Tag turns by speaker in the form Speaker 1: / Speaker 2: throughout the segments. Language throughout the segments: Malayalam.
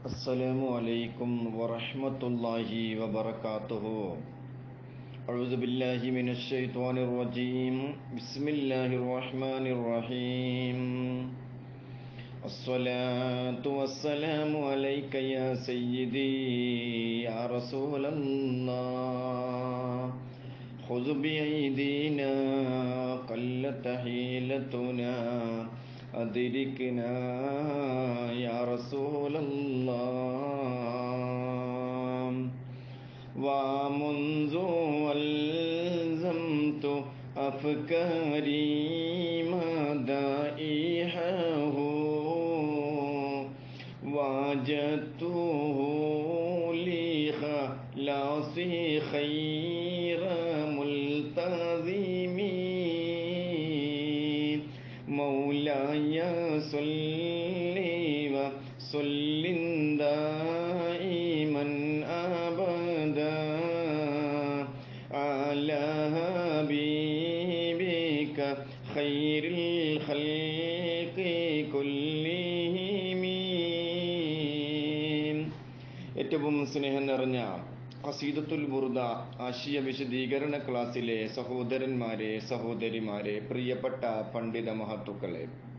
Speaker 1: السلام عليكم ورحمة الله وبركاته أعوذ بالله من الشيطان الرجيم بسم الله الرحمن الرحيم الصلاة والسلام عليك يا سيدي يا رسول الله خذ بأيدينا قلت حيلتنا أدركنا يا رسول الله ومنذ ألزمت أفكاري مدائحه وجدته لخلاصي خير ملتزم مولاي صل وسلم دائما أبدا على حبيبك خير الخلق كلهم ഏറ്റവും സ്നേഹം നിറഞ്ഞ ഖസീദത്തുൽ ബുറുദ ആശയ വിശദീകരണ ക്ലാസ്സിലെ സഹോദരന്മാരെ സഹോദരിമാരെ പ്രിയപ്പെട്ട പണ്ഡിത മഹത്തുക്കളെ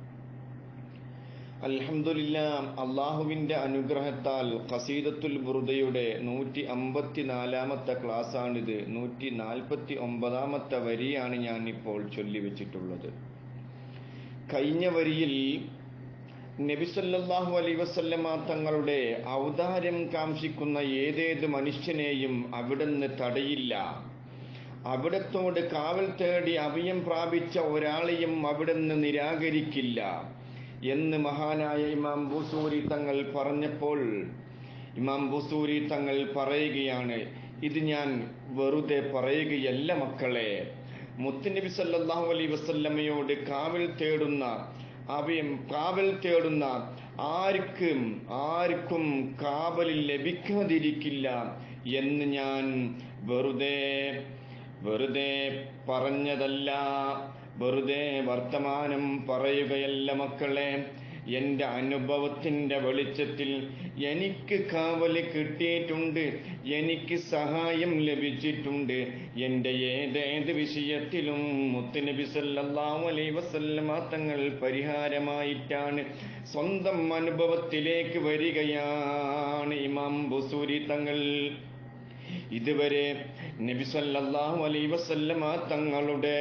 Speaker 1: അൽഹംദുലില്ല അള്ളാഹുവിൻ്റെ അനുഗ്രഹത്താൽ ഖസീദത്തുൽ ബുറുദയുടെ നൂറ്റി അമ്പത്തിനാലാമത്തെ ക്ലാസ്സാണിത് നൂറ്റി നാൽപ്പത്തി ഒമ്പതാമത്തെ വരിയാണ് ഞാൻ ഇപ്പോൾ ചൊല്ലിവെച്ചിട്ടുള്ളത് കഴിഞ്ഞ വരിയിൽ നബിസല്ലാഹു അലൈ വസല്ലമ തങ്ങളുടെ ഔദാര്യം കാംക്ഷിക്കുന്ന ഏതേത് മനുഷ്യനെയും അവിടുന്ന് തടയില്ല അവിടത്തോട് കാവൽ തേടി അഭയം പ്രാപിച്ച ഒരാളെയും അവിടുന്ന് നിരാകരിക്കില്ല എന്ന് മഹാനായ ഇമാം ബുസൂരി തങ്ങൾ പറഞ്ഞപ്പോൾ ഇമാം ബുസൂരി തങ്ങൾ പറയുകയാണ് ഇത് ഞാൻ വെറുതെ പറയുകയല്ല മക്കളെ മുത്തുനബി സല്ലാഹു അലൈ വസല്ലമയോട് കാവൽ തേടുന്ന അവയും കാവൽ തേടുന്ന ആർക്കും ആർക്കും കാവലിൽ ലഭിക്കാതിരിക്കില്ല എന്ന് ഞാൻ വെറുതെ വെറുതെ പറഞ്ഞതല്ല വെറുതെ വർത്തമാനം പറയുകയല്ല മക്കളെ എൻ്റെ അനുഭവത്തിൻ്റെ വെളിച്ചത്തിൽ എനിക്ക് കാവല് കിട്ടിയിട്ടുണ്ട് എനിക്ക് സഹായം ലഭിച്ചിട്ടുണ്ട് എൻ്റെ ഏതേത് വിഷയത്തിലും മുത്തുനബി സല്ലല്ലാഹു അലൈഹി വസല്ലമ തങ്ങൾ പരിഹാരമായിട്ടാണ് സ്വന്തം അനുഭവത്തിലേക്ക് വരികയാണ് ഇമാം ബുസൂരി തങ്ങൾ ഇതുവരെ നബി സല്ലല്ലാഹു അലൈഹി വസല്ലമ തങ്ങളുടെ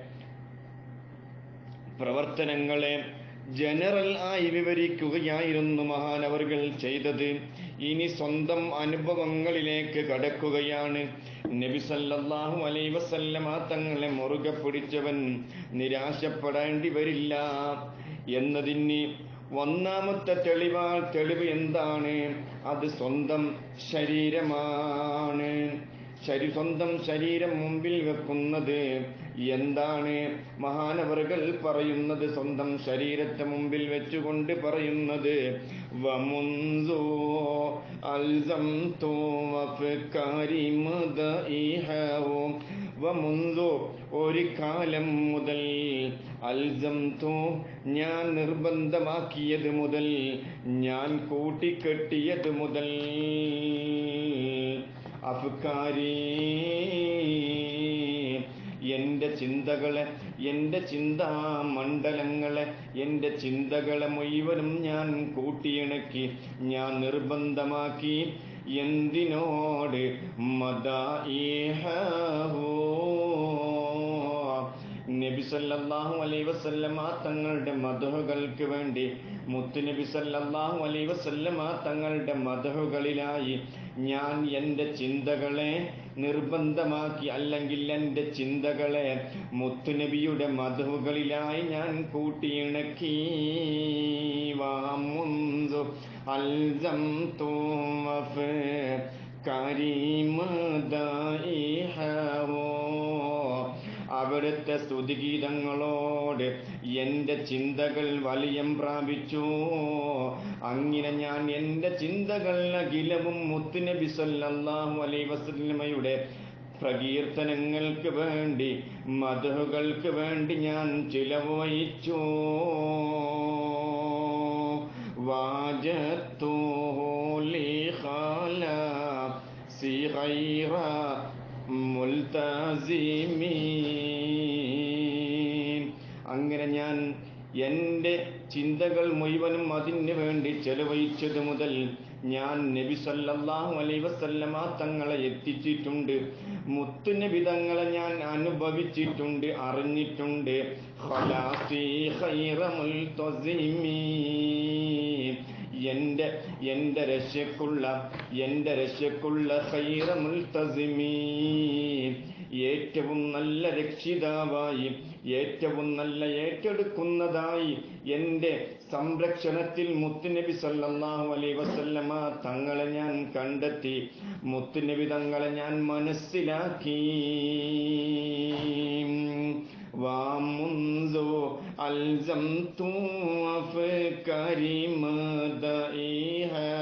Speaker 1: പ്രവർത്തനങ്ങളെ ജനറൽ ആയി വിവരിക്കുകയായിരുന്നു മഹാനവറുകൾ ചെയ്തത് ഇനി സ്വന്തം അനുഭവങ്ങളിലേക്ക് കടക്കുകയാണ് നബി സല്ലല്ലാഹു അലൈ വസല്ലമ തങ്ങളെ മുറുകെ പിടിച്ചവൻ നിരാശപ്പെടേണ്ടി വരില്ല എന്നതിന് ഒന്നാമത്തെ തെളിവാ തെളിവ് എന്താണ് അത് സ്വന്തം ശരീരമാണ് ശരി സ്വന്തം ശരീരം മുമ്പിൽ വെക്കുന്നത് എന്താണ് മഹാനവറുകൾ പറയുന്നത് സ്വന്തം ശരീരത്തെ മുമ്പിൽ വെച്ചുകൊണ്ട് പറയുന്നത് വമുൻസു അൽസംതു വഫ്കാരി മദഇഹു വമുൻസു ഒരു കാലം മുതൽ അൽസംതു ഞാൻ നിർബന്ധമാക്കിയത് മുതൽ ഞാൻ കൂട്ടിക്കെട്ടിയത് മുതൽ അഫ്കാരി എൻ്റെ ചിന്തകളെ എൻ്റെ ചിന്താമണ്ഡലങ്ങളെ എൻ്റെ ചിന്തകളെ മുഴുവനും ഞാൻ കൂട്ടിയിണക്കി ഞാൻ നിർബന്ധമാക്കി എന്തിനോട് മദാഹോ നബി സല്ലല്ലാഹു അലൈഹി വസല്ലമ തങ്ങളുടെ മധുഹുകൾക്ക് വേണ്ടി മുത്തുനബി സല്ലല്ലാഹു അലൈഹി വസല്ലമ തങ്ങളുടെ മധുഹുകളിലായി ഞാൻ എൻ്റെ ചിന്തകളെ നിർബന്ധമാക്കി അല്ലെങ്കിൽ എൻ്റെ ചിന്തകളെ മുത്തുനബിയുടെ മധുകളിലായി ഞാൻ കൂട്ടിയിണക്കി വാമുന്തു അൽസം തൂവഫ് കരീമദായിഹോ അവിടുത്തെ സ്തുതിഗീതങ്ങളോട് എൻ്റെ ചിന്തകൾ വലിയം പ്രാപിച്ചു അങ്ങനെ ഞാൻ എൻ്റെ ചിന്തകൾ അഖിലവും മുത്തുനബി സല്ലല്ലാഹു അലൈഹി വസല്ലമയുടെ പ്രകീർത്തനങ്ങൾക്ക് വേണ്ടി മധുകൾക്ക് വേണ്ടി ഞാൻ ചിലവ് വഹിച്ചു വാജത്തുഹു لخلاص غير മുൽത്തസിമീൻ അങ്ങനെ ഞാൻ എൻ്റെ ചിന്തകൾ മുഴുവനും അതിന് വേണ്ടി ചെലവഴിച്ചത് മുതൽ ഞാൻ നബി സല്ലല്ലാഹു അലൈഹി വസല്ലമ തങ്ങളെ എത്തിച്ചിട്ടുണ്ട് മുത്തുനബി തങ്ങളെ ഞാൻ അനുഭവിച്ചിട്ടുണ്ട് അറിഞ്ഞിട്ടുണ്ട് ഖലാസി ഖൈറ മുൽത്തസിമീൻ എൻ്റെ എൻ്റെ രക്ഷക്കുള്ള എൻ്റെ രക്ഷക്കുള്ള ഖൈറ മുൽത്തസിമീൻ ഏറ്റവും നല്ല രക്ഷിതാവായി ഏറ്റവും നല്ല ഏറ്റെടുക്കുന്നതായി എൻ്റെ സംരക്ഷണത്തിൽ മുത്തുനബി സല്ലല്ലാഹു അലൈഹി വസല്ലമ തങ്ങളെ ഞാൻ കണ്ടെത്തി മുത്തുനബി തങ്ങളെ ഞാൻ മനസ്സിലാക്കി ومنذ ألزمت أفكاري مدائها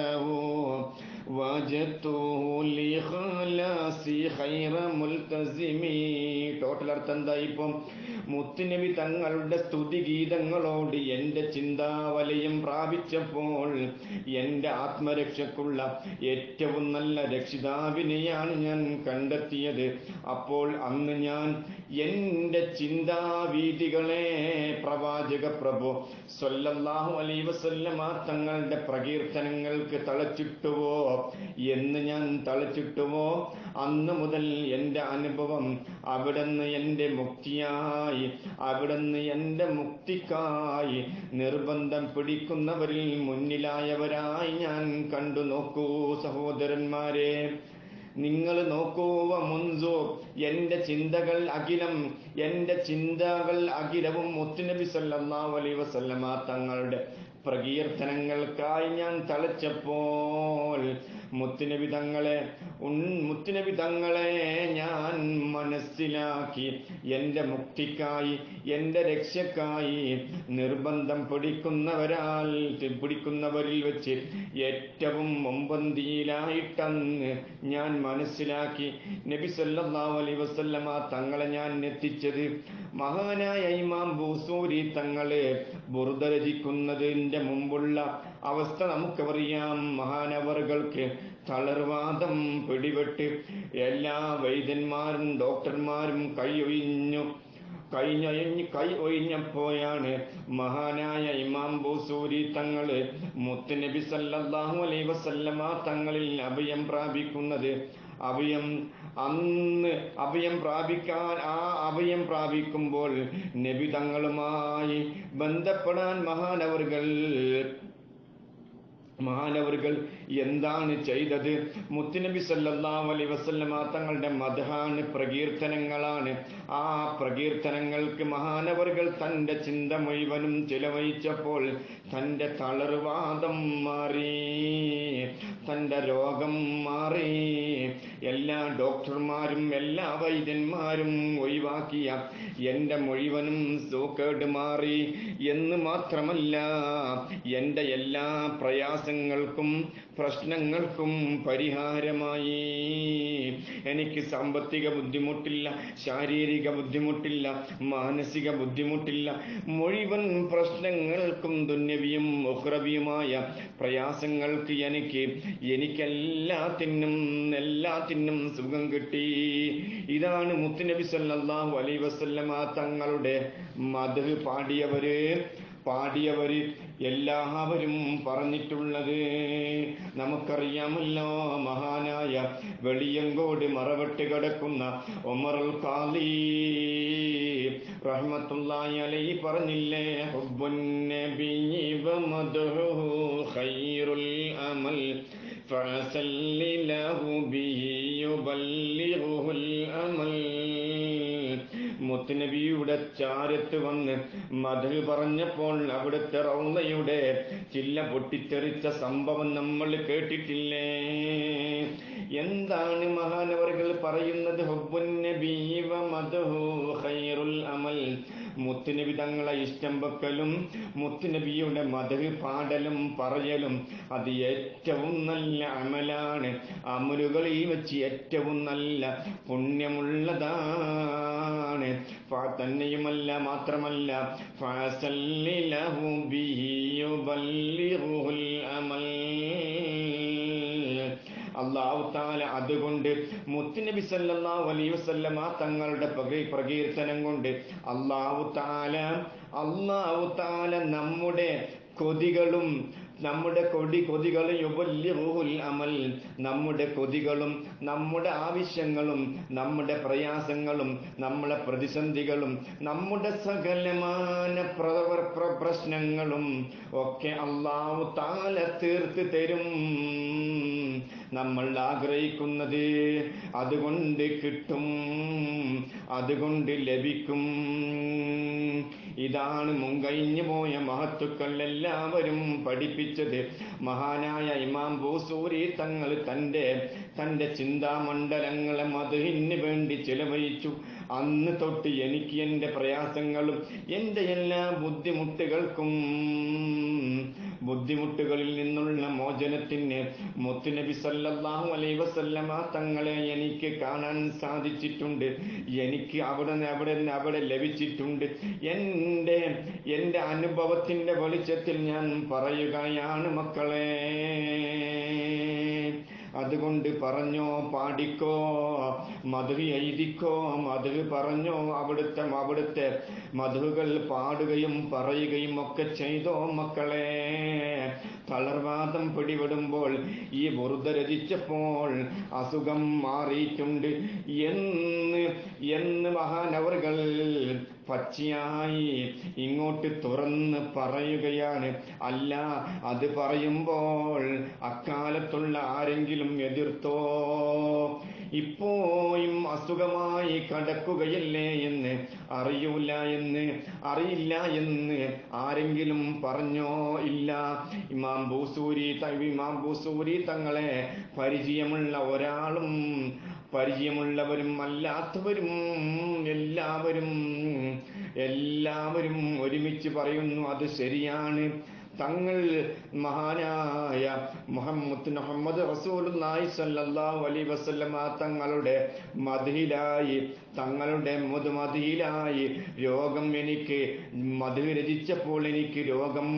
Speaker 1: وجدته لخلاصي خير ملتزمي ടോട്ടൽ അർത്ഥം എന്താ ഇപ്പം മുത്തുനബി തങ്ങളുടെ സ്തുതിഗീതങ്ങളോട് എൻ്റെ ചിന്താവലയം പ്രാപിച്ചപ്പോൾ എൻ്റെ ആത്മരക്ഷക്കുള്ള ഏറ്റവും നല്ല രക്ഷിതാവിനെയാണ് ഞാൻ കണ്ടെത്തിയത് അപ്പോൾ അന്ന് ഞാൻ എൻ്റെ ചിന്താവീതികളെ പ്രവാചക പ്രഭു സല്ലല്ലാഹു അലൈഹി വസല്ലമ തങ്ങളുടെ പ്രകീർത്തനങ്ങൾക്ക് തളച്ചിട്ടുവോ എന്ന് ഞാൻ തളച്ചിട്ടുവോ അന്ന് മുതൽ എൻ്റെ അനുഭവം അവിടുന്ന് എൻ്റെ മുക്തിയായി അവിടുന്ന് എൻ്റെ മുക്തിക്കായി നിർബന്ധം പിടിക്കുന്നവരിൽ മുന്നിലായവരായി ഞാൻ കണ്ടു നോക്കൂ സഹോദരന്മാരെ നിങ്ങൾ നോക്കുക മുൻസു എൻ്റെ ചിന്തകൾ അഖിലം എൻ്റെ ചിന്തകൾ അഖിലവും മുത്തുനബി സല്ലല്ലാഹു അലൈഹി വസല്ലമ തങ്ങളുടെ പ്രകീർത്തനങ്ങൾക്കായി ഞാൻ തളച്ചപ്പോൾ മുത്തുനബി തങ്ങളെ ഉൺ- മുത്തുനബി തങ്ങളെ ഞാൻ മനസ്സിലാക്കി എൻ്റെ മുക്തിക്കായി എൻ്റെ രക്ഷക്കായി നിർബന്ധം പിടിക്കുന്നവരാൽ പിടിക്കുന്നവരിൽ വെച്ച് ഏറ്റവും മുമ്പന്തിയിലായിട്ടന്ന് ഞാൻ മനസ്സിലാക്കി നബി സല്ലല്ലാഹു അലൈഹി വസല്ലമ തങ്ങളെ ഞാൻ എത്തിച്ചത് മഹാനായ ഇമാം ബൂസൂരി തങ്ങള് ബുറുദ രചിക്കുന്നതിന്റെ മുമ്പുള്ള അവസ്ഥ നമുക്കറിയാം മഹാനവറുകൾക്ക് തളർവാദം പിടിപെട്ട് എല്ലാ വൈദ്യന്മാരും ഡോക്ടർമാരും കൈയൊഴിഞ്ഞു കഴിഞ്ഞൊഴിഞ്ഞ് കൈ ഒഴിഞ്ഞപ്പോഴാണ് മഹാനായ ഇമാം ബൂസൂരി തങ്ങള് മുത്തുനബി സല്ലല്ലാഹു അലൈഹി വസല്ലമ തങ്ങളിൽ അഭയം പ്രാപിക്കുന്നത് അഭയം അന്ന് അഭയം പ്രാപിക്കാൻ ആ അഭയം പ്രാപിക്കുമ്പോൾ നബി തങ്ങളുമായി ബന്ധപ്പെടാൻ മഹാനവറുകൾ മഹാനവറുകൾ എന്താണ് ചെയ്തത് മുത്തുനബി സല്ലല്ലാഹു അലൈഹി വസല്ലമ തങ്ങളുടെ മതഹാണ് പ്രകീർത്തനങ്ങളാണ് ആ പ്രകീർത്തനങ്ങൾക്ക് മഹാനവറുകൾ തൻ്റെ ചിന്ത മുഴുവനും ചിലവഴിച്ചപ്പോൾ തൻ്റെ തളർവാദം മാറി തൻ്റെ രോഗം മാറി എല്ലാ ഡോക്ടർമാരും എല്ലാ വൈദ്യന്മാരും ഒഴിവാക്കിയ എൻ്റെ മുഴുവനും സൂക്കേട് മാറി എന്ന് മാത്രമല്ല എൻ്റെ എല്ലാ പ്രയാസങ്ങൾക്കും പ്രശ്നങ്ങൾക്കും പരിഹാരമായി എനിക്ക് സാമ്പത്തിക ബുദ്ധിമുട്ടില്ല ശാരീരിക ബുദ്ധിമുട്ടില്ല മാനസിക ബുദ്ധിമുട്ടില്ല മുഴുവൻ പ്രശ്നങ്ങൾക്കും ദുന്യവിയും ഉഹ്രവിയുമായ പ്രയാസങ്ങൾക്ക് എനിക്ക് എനിക്കെല്ലാത്തിനും എല്ലാത്തിനും സുഖം കിട്ടി ഇതാണ് മുത്തുനബി സല്ലല്ലാഹു അലൈഹി വസല്ലമ തങ്ങളുടെ മധു പാടിയവര് പാടിയവര് എല്ലാവരും പറഞ്ഞിട്ടുള്ളത് നമുക്കറിയാമല്ലോ മഹാനായ വെളിയങ്കോട് മറവട്ട് കിടക്കുന്ന ഉമറുൽ ഖാലി റഹ്മത്തുള്ളാഹി അലൈഹി പറഞ്ഞില്ലേ ഹുബ്ബുൻ നബിയ്യി വമദ്ഹുഹു ഖൈറുൽ അമൽ فعسل له به يبلغه الأمل മുത്തുനബിയുടെ ചാരത്ത് വന്ന് മധു പറഞ്ഞപ്പോൾ അവിടുത്തെ റൗളയുടെ ചില്ല പൊട്ടിത്തെറിച്ച സംഭവം നമ്മൾ കേട്ടിട്ടില്ലേ എന്താണ് മഹാനവറുകൾ പറയുന്നത് ഹുബ്ബുൻ നബി വ മദ്ഹു ഖൈറുൽ അമൽ മുത്തുനബി തങ്ങളെ ഇഷ്ടം വെക്കലും മുത്തുനബിയുടെ മധു പാടലും പറയലും അത് ഏറ്റവും നല്ല അമലാണ് അമലുകളിൽ വെച്ച് ഏറ്റവും നല്ല പുണ്യമുള്ളതാണ് ഫ- തന്നെയുമല്ല മാത്രമല്ല ഫസല്ലി ലഹു ബിഹി യുബല്ലിഗുൽ അമൽ അള്ളാഹു താല അതുകൊണ്ട് മുത്തുനബി സല്ലല്ലാഹു അലൈഹി വസല്ലമ തങ്ങളുടെ പ്രകീ- പ്രകീർത്തനം കൊണ്ട് അള്ളാഹു താല അള്ളാഹു താല നമ്മുടെ കൊതികളും നമ്മുടെ കൊടി കൊതികളും യുബല്ലിറുൽ അമൽ നമ്മുടെ കൊതികളും നമ്മുടെ ആവശ്യങ്ങളും നമ്മുടെ പ്രയാസങ്ങളും നമ്മുടെ പ്രതിസന്ധികളും നമ്മുടെ സകലമാന പ്ര- പ്ര- പ്രശ്നങ്ങളും ഒക്കെ അള്ളാഹു താല തീർത്ത് തരും നമ്മൾ ആഗ്രഹിക്കുന്നത് അതുകൊണ്ട് കിട്ടും അതുകൊണ്ട് ലഭിക്കും ഇതാണ് മുൻകഴിഞ്ഞു പോയ മഹത്തുക്കൾ എല്ലാവരും പഠിപ്പിച്ചത് മഹാനായ ഇമാം ബൂസൂരി തങ്ങൾ തൻ്റെ തൻ്റെ ചിന്താമണ്ഡലങ്ങളെ മധുഹിന് വേണ്ടി ചിലവഴിച്ചു അന്ന് തൊട്ട് എനിക്ക് എൻ്റെ പ്രയാസങ്ങളും എൻ്റെ എല്ലാ ബുദ്ധിമുട്ടുകൾക്കും ബുദ്ധിമുട്ടുകളിൽ നിന്നുള്ള മോചനത്തിന് മുത്തുനബി സല്ലല്ലാഹു അലൈഹി വസല്ലമ തങ്ങളെ എനിക്ക് കാണാൻ സാധിച്ചിട്ടുണ്ട് എനിക്ക് അവിടെ അവിടെ അവിടെ ലഭിച്ചിട്ടുണ്ട് എൻ്റെ എൻ്റെ അനുഭവത്തിൻ്റെ വെളിച്ചത്തിൽ ഞാൻ പറയുകയാണ് മക്കളെ അതുകൊണ്ട് പറഞ്ഞോ പാടിക്കോ മധു എഴുതിക്കോ മധു പറഞ്ഞോ അവിടുത്തെ അവിടുത്തെ മധുകൾ പാടുകയും പറയുകയും ഒക്കെ ചെയ്തോ മക്കളെ തളർവാദം പിടിപെടുമ്പോൾ ഈ വെറുതെ രചിച്ചപ്പോൾ അസുഖം മാറിയിട്ടുണ്ട് എന്ന് എന്ന് മഹാനവറുകൾ പച്ചയായി ഇങ്ങോട്ട് തുറന്ന് പറയുകയാണ് അല്ല അത് പറയുമ്പോൾ അക്കാലത്തുള്ള ആരെങ്കിലും എതിർത്തോ ഇപ്പോഴും അസുഖമായി കടക്കുകയല്ലേ എന്ന് അറിയൂല എന്ന് അറിയില്ല എന്ന് ആരെങ്കിലും പറഞ്ഞോ ഇല്ല ഇമാം ബൂസൂരി ത- ഇമാം ബൂസൂരി തങ്ങളെ പരിചയമുള്ള ഒരാളും പരിചയമുള്ളവരും അല്ലാത്തവരും എല്ലാവരും എല്ലാവരും ഒരുമിച്ച് പറയുന്നു അത് ശരിയാണ് തങ്ങൾ മഹാനായ മുഹമ്മദ് മുഹമ്മദ് റസൂലുള്ളാഹി സ്വല്ലല്ലാഹു അലൈഹി വസല്ലമ തങ്ങളുടെ മതിയിലായി തങ്ങളുടെ മധുമതിയിലായി രോഗം എനിക്ക് മധു രചിച്ചപ്പോൾ എനിക്ക് രോഗം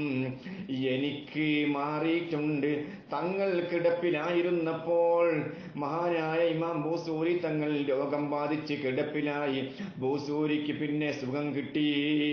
Speaker 1: എനിക്ക് മാറിയിട്ടുണ്ട് തങ്ങൾ കിടപ്പിലായിരുന്നപ്പോൾ മഹാനായ ഇമാം ഭൂസൂരി തങ്ങൾ രോഗം ബാധിച്ച് കിടപ്പിലായി ഭൂസൂരിക്ക് പിന്നെ സുഖം കിട്ടി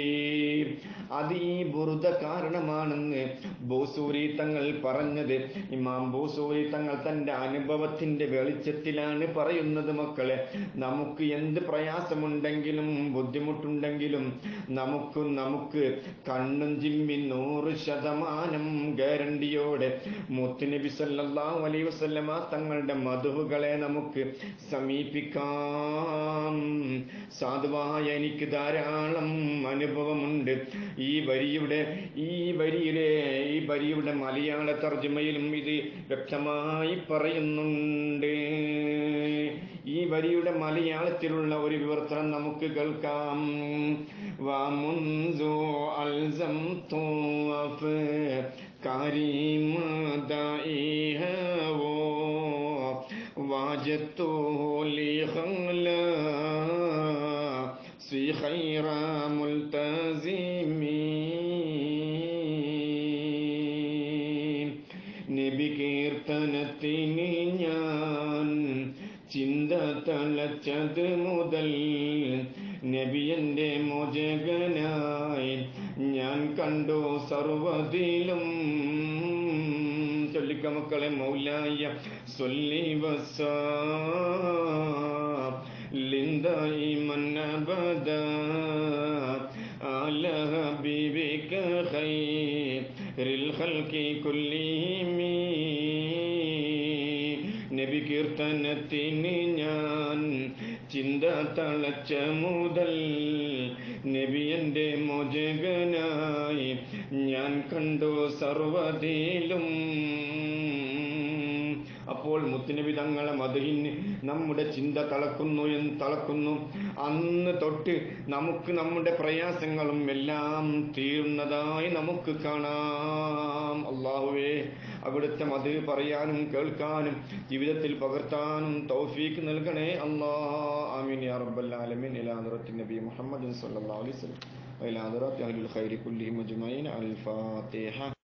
Speaker 1: അത് ഈ ബുറുദ കാരണമാണെന്ന് ഭൂസൂരി തങ്ങൾ പറഞ്ഞത് ഇമാം ഭൂസൂരി തങ്ങൾ തന്റെ അനുഭവത്തിന്റെ വെളിച്ചത്തിലാണ് പറയുന്നത് മക്കളെ നമുക്ക് എന്ത് പ്രയാസമുണ്ടെങ്കിലും ബുദ്ധിമുട്ടുണ്ടെങ്കിലും നമുക്ക് നമുക്ക് കണ്ണും ചിമ്മി നൂറ് ശതമാനം ഗ്യാരണ്ടിയോടെ മുത്തുനബി സല്ലല്ലാഹു അലൈഹി വസല്ലമ തങ്ങളുടെ മധുവുകളെ നമുക്ക് സമീപിക്കാം സാധുവായ എനിക്ക് ധാരാളം അനുഭവമുണ്ട് ഈ വരിയുടെ ഈ വരിയിലെ ഈ വരിയുടെ മലയാള തർജ്ജമയിലും ഇത് വ്യക്തമായി പറയുന്നുണ്ട് ഈ വരിയുടെ മലയാളത്തിലുള്ള ഒരു വിവർത്തനം നമുക്ക് കേൾക്കാം വാമുൻസു അൽസംതു അഫ്കാരിം ദാഇഹവോ واجدته لخلاصي خير ملتزمين നബി കീർത്തനത്തിന് ഞാൻ ചിന്ത തളച്ചത് മുതൽ നബിയന്റെ മോചകനായി ഞാൻ കണ്ടു സർവതിലും ചൊല്ലിക്ക മക്കളെ മൗലായ സൊല്ലി വസ ലിന്ദായി മന്നബദ ആല ഹബീബിക ഖൈറിൽ ഖൽഖി കുല്ലിഹിം നബി കീർത്തനത്തിന് ഞാൻ ചിന്ത തളച്ച മുതൽ നബിയന്റെ മോചകനായി ഞാൻ കണ്ടു സർവതിലും അപ്പോൾ മുത്തുനബി തങ്ങളെ മധുഹിന് നമ്മുടെ ചിന്ത തളക്കുന്നു എന്ന് തളക്കുന്നു അന്ന് തൊട്ട് നമുക്ക് നമ്മുടെ പ്രയാസങ്ങളും എല്ലാം തീർന്നതായി നമുക്ക് കാണാം അള്ളാഹുവേ അവിടുത്തെ മധു പറയാനും കേൾക്കാനും ജീവിതത്തിൽ പകർത്താനും തൗഫീക്ക് നൽകണേ അല്ലാ ആമീൻ യാ റബ്ബൽ ആലമീൻ ഇലാ ഹദ്റത്തി നബി മുഹമ്മദ് സല്ലല്ലാഹു അലൈഹി വസല്ലം വഇലാ ഹദ്റത്തി അഹ്ലുൽ ഖൈരി കുല്ലിഹിം അജ്മഈൻ അൽ ഫാത്തിഹ